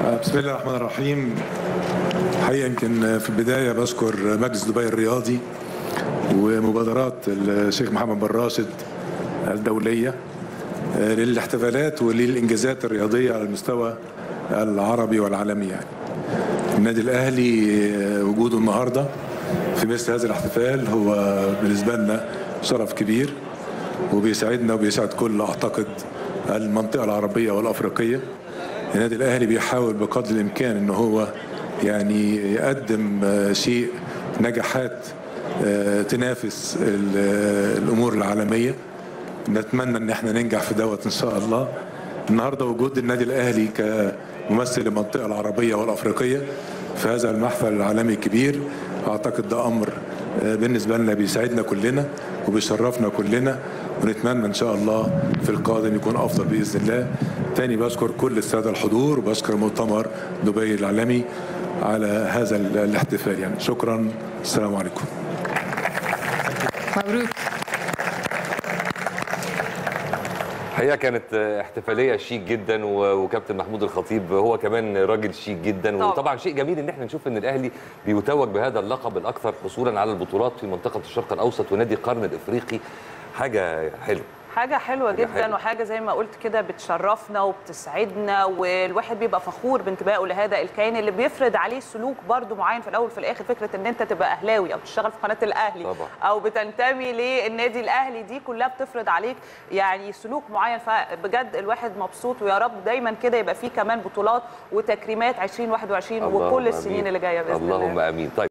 بسم الله الرحمن الرحيم حقيقة يمكن في البداية بشكر مجلس دبي الرياضي ومبادرات الشيخ محمد بن راشد الدولية للاحتفالات وللإنجازات الرياضية على المستوى العربي والعالمي يعني النادي الأهلي وجوده النهاردة في مثل هذا الاحتفال هو بالنسبة لنا شرف كبير وبيسعدنا وبيسعد كل أعتقد المنطقة العربية والأفريقية النادي الاهلي بيحاول بقدر الامكان ان هو يعني يقدم شيء نجاحات تنافس الامور العالميه نتمنى ان احنا ننجح في دوت ان شاء الله النهارده وجود النادي الاهلي كممثل المنطقه العربيه والافريقيه في هذا المحفل العالمي الكبير اعتقد ده امر بالنسبه لنا بيسعدنا كلنا وبيشرفنا كلنا ونتمنى ان شاء الله في القادم يكون افضل باذن الله تاني بشكر كل الساده الحضور وبشكر مؤتمر دبي العالمي على هذا الاحتفال يعني شكرا السلام عليكم مبروك الحقيقه كانت احتفاليه شيك جدا وكابتن محمود الخطيب هو كمان راجل شيك جدا طبعا. وطبعا شيء جميل ان احنا نشوف ان الاهلي بيتوج بهذا اللقب الاكثر حصولا على البطولات في منطقه الشرق الاوسط ونادي القرن الافريقي حاجه حلوه حاجة حلوة حاجة جدا حلوة. وحاجة زي ما قلت كده بتشرفنا وبتسعدنا والواحد بيبقى فخور بانتمائه لهذا الكيان اللي بيفرض عليه سلوك برضو معين في الأول وفي الآخر فكرة إن أنت تبقى أهلاوي أو تشتغل في قناة الأهلي طبعا. أو بتنتمي للنادي الأهلي دي كلها بتفرض عليك يعني سلوك معين فبجد الواحد مبسوط ويا رب دايما كده يبقى فيه كمان بطولات وتكريمات 2021 اللهم وكل السنين آمين. اللي جاية بإذن الله اللهم امين طيب